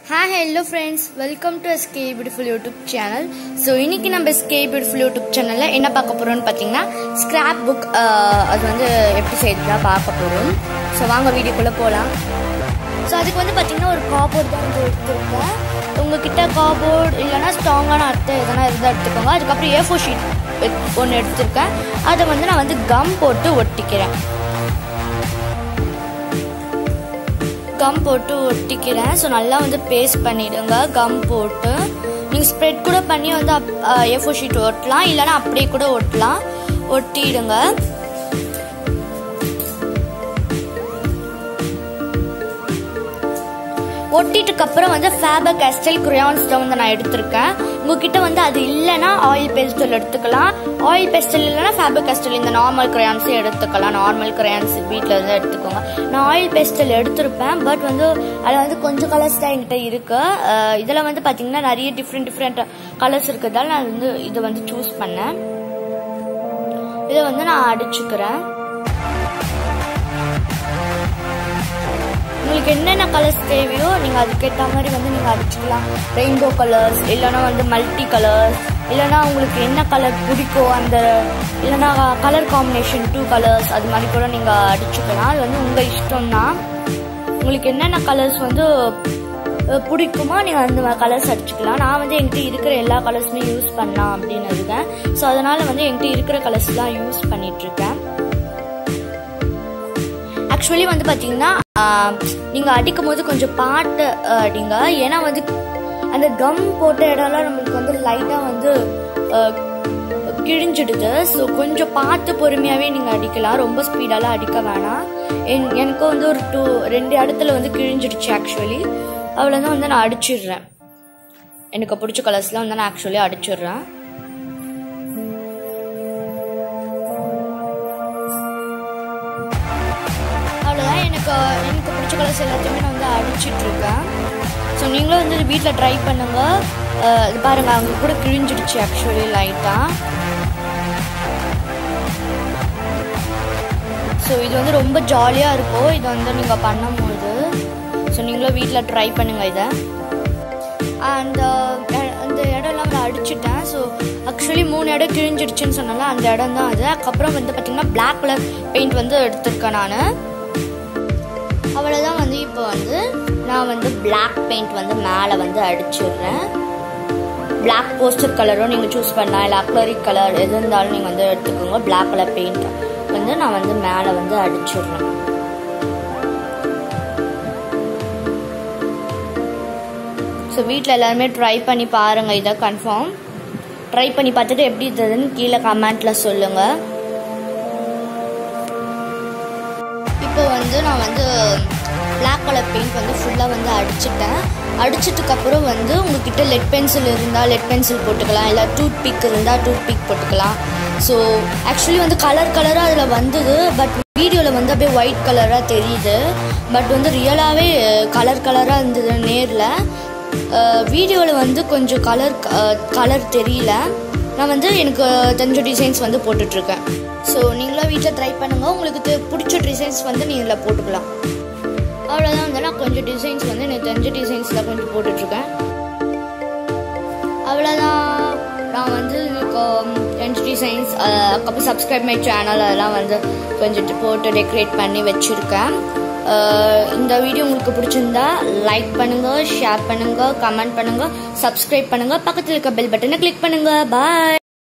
hi hello friends welcome to SK beautiful YouTube channel so இன்னைக்கு நம்ம SK beautiful YouTube சேனலில் என்ன பார்க்க போகிறோம்னு பார்த்தீங்கன்னா ஸ்கிராப் புக் அது வந்து எப்படி செய்யறதா பார்க்க போகிறோம் ஸோ வாங்க வீடியோக்குள்ளே போகலாம் ஸோ அதுக்கு வந்து பார்த்தீங்கன்னா ஒரு காபோர்ட் தான் வந்து எடுத்துருக்கேன் உங்ககிட்ட காபோர்டு இல்லைன்னா ஸ்ட்ராங்கான அத்தை எதனா இருந்தால் எடுத்துக்கோங்க அதுக்கப்புறம் ஏ ஃபோர் ஷீட் ஒன்று எடுத்திருக்கேன் அதை வந்து நான் வந்து கம் போட்டு ஒட்டிக்கிறேன் கம் போட்டு ஒட்டிக்கிறேன் ஸோ நல்லா வந்து பேஸ்ட் பண்ணிடுங்க கம் போட்டு நீங்கள் ஸ்ப்ரெட் கூட பண்ணி வந்து ஏ ஃபோர் ஷீட் ஒட்டலாம் இல்லைன்னா அப்படியே கூட ஒட்டலாம் ஒட்டிடுங்க ஒட்டிட்டுக்கு அப்புறம் வந்து ஃபேபர் கேஸ்டல் குரையான்ஸ் தான் வந்து நான் எடுத்திருக்கேன் உங்ககிட்ட வந்து அது இல்லைன்னா ஆயில் பேஸ்டல் எடுத்துக்கலாம் ஆயில் பேஸ்டல் இல்லைன்னா ஃபேபர் கேஸ்டல் இந்த நார்மல் கிரையான்ஸே எடுத்துக்கலாம் நார்மல் கிரையான்ஸ் வீட்டில் இருந்து எடுத்துக்கோங்க நான் ஆயில் பேஸ்டல் எடுத்திருப்பேன் பட் வந்து அதில் வந்து கொஞ்சம் கலர்ஸ் தான் என்கிட்ட இருக்கு இதில் வந்து பார்த்தீங்கன்னா நிறைய டிஃப்ரெண்ட் டிஃப்ரெண்ட் கலர்ஸ் இருக்கிறதால நான் வந்து இதை வந்து சூஸ் பண்ணேன் இதை வந்து நான் அடிச்சுக்கிறேன் உங்களுக்கு என்னென்ன கலர்ஸ் தேவையோ நீங்கள் அதுக்கேற்ற மாதிரி வந்து நீங்கள் அடிச்சுக்கலாம் ரெயின்போ கலர்ஸ் இல்லைனா வந்து மல்டி கலர்ஸ் இல்லைனா உங்களுக்கு என்ன கலர் பிடிக்கும் அந்த இல்லைனா கலர் காம்பினேஷன் டூ கலர்ஸ் அது மாதிரி கூட நீங்கள் அடிச்சுக்கலாம் அது வந்து உங்கள் இஷ்டம் தான் உங்களுக்கு என்னென்ன கலர்ஸ் வந்து பிடிக்குமோ நீங்கள் அந்த கலர்ஸ் அடிச்சுக்கலாம் நான் வந்து என்கிட்ட இருக்கிற எல்லா கலர்ஸுமே யூஸ் பண்ணலாம் அப்படின்னு இருக்கேன் ஸோ அதனால் வந்து என்கிட்ட இருக்கிற கலர்ஸ் தான் யூஸ் பண்ணிகிட்ருக்கேன் ஆக்சுவலி வந்து பார்த்தீங்கன்னா நீங்கள் அடிக்கும் போது கொஞ்சம் பாட்டு அடிங்க ஏன்னா வந்து அந்த கம் போட்ட இடம்லாம் நம்மளுக்கு வந்து லைட்டாக வந்து கிழிஞ்சிடுது ஸோ கொஞ்சம் பார்த்து பொறுமையாகவே நீங்கள் அடிக்கலாம் ரொம்ப ஸ்பீடாலாம் அடிக்க வேணாம் என் எனக்கும் வந்து ஒரு டூ ரெண்டு இடத்துல வந்து கிழிஞ்சிடுச்சு ஆக்சுவலி அவ்வளோதான் வந்து நான் அடிச்சிடுறேன் எனக்கு பிடிச்ச கலர்ஸ்லாம் வந்து நான் ஆக்சுவலி அடிச்சிடுறேன் அவ்வளோதான் எனக்கு எனக்கு பிடிச்ச கலர்ஸ் எல்லாத்தையுமே நான் வந்து அடிச்சிட்ருக்கேன் ஸோ நீங்களும் வந்து வீட்டில் ட்ரை பண்ணுங்கள் இது பாருங்கள் அங்கே கூட கிழிஞ்சிடுச்சு ஆக்சுவலி லைட்டாக ஸோ இது வந்து ரொம்ப ஜாலியாக இருக்கும் இது வந்து நீங்கள் பண்ணும்போது ஸோ நீங்களும் வீட்டில் ட்ரை பண்ணுங்கள் இதை அந்த அந்த இடம்லாம் நான் அடிச்சிட்டேன் ஸோ ஆக்சுவலி மூணு இடம் கிழிஞ்சிடுச்சுன்னு சொன்னால அந்த இடம் தான் அது அதுக்கப்புறம் வந்து பார்த்திங்கன்னா பிளாக் கலர் பெயிண்ட் வந்து எடுத்திருக்கேன் நான் அவ்வளோதான் வந்து இப்போ வந்து நான் வந்து பிளாக் பெயிண்ட் வந்து மேலே வந்து அடிச்சிடுறேன் பிளாக் போஸ்டர் கலரும் நீங்கள் சூஸ் பண்ணலாம் இல்லை அக்லரிக் கலர் எது இருந்தாலும் நீங்கள் வந்து எடுத்துக்கோங்க பிளாக் கலர் பெயிண்ட் வந்து நான் வந்து மேலே வந்து அடிச்சிடுறேன் ஸோ வீட்டில் எல்லாருமே ட்ரை பண்ணி பாருங்கள் இதை கன்ஃபார்ம் ட்ரை பண்ணி பார்த்துட்டு எப்படி இருந்ததுன்னு கீழே கமெண்ட்டில் சொல்லுங்கள் இப்போ வந்து நான் வந்து பிளாக் கலர் பெயிண்ட் வந்து ஃபுல்லாக வந்து அடிச்சிட்டேன் அடிச்சதுக்கப்புறம் வந்து உங்ககிட்ட லெட் பென்சில் இருந்தால் லெட் பென்சில் போட்டுக்கலாம் இல்லை டூத் பிக் இருந்தால் டூத் பிக் போட்டுக்கலாம் ஸோ ஆக்சுவலி வந்து கலர் கலராக அதில் வந்தது பட் வீடியோவில் வந்து அப்படியே ஒயிட் கலராக தெரியுது பட் வந்து ரியலாகவே கலர் கலராக இருந்தது நேரில் வீடியோவில் வந்து கொஞ்சம் கலர் கலர் தெரியல நான் வந்து எனக்கு தெரிஞ்ச டிசைன்ஸ் வந்து போட்டுட்ருக்கேன் ஸோ நீங்களும் வீட்டில் ட்ரை பண்ணுங்கள் உங்களுக்கு பிடிச்ச டிசைன்ஸ் வந்து நீங்கள் இதில் போட்டுக்கலாம் அவ்வளோதான் வந்து நான் கொஞ்சம் டிசைன்ஸ் வந்து எனக்கு தெரிஞ்ச டிசைன்ஸில் கொஞ்சம் போட்டுட்ருக்கேன் அவ்வளோதான் நான் வந்து தெரிஞ்ச டிசைன்ஸ் அதுக்கப்புறம் சப்ஸ்கிரைப் மை சேனல் அதெல்லாம் வந்து கொஞ்சம் போட்டு டெக்கரேட் பண்ணி வச்சுருக்கேன் இந்த வீடியோ உங்களுக்கு பிடிச்சிருந்தா லைக் பண்ணுங்க ஷேர் பண்ணுங்க கமெண்ட் பண்ணுங்க சப்ஸ்கிரைப் பண்ணுங்க பக்கத்தில் இருக்க பெல் பட்டனை கிளிக் பண்ணுங்க பாய்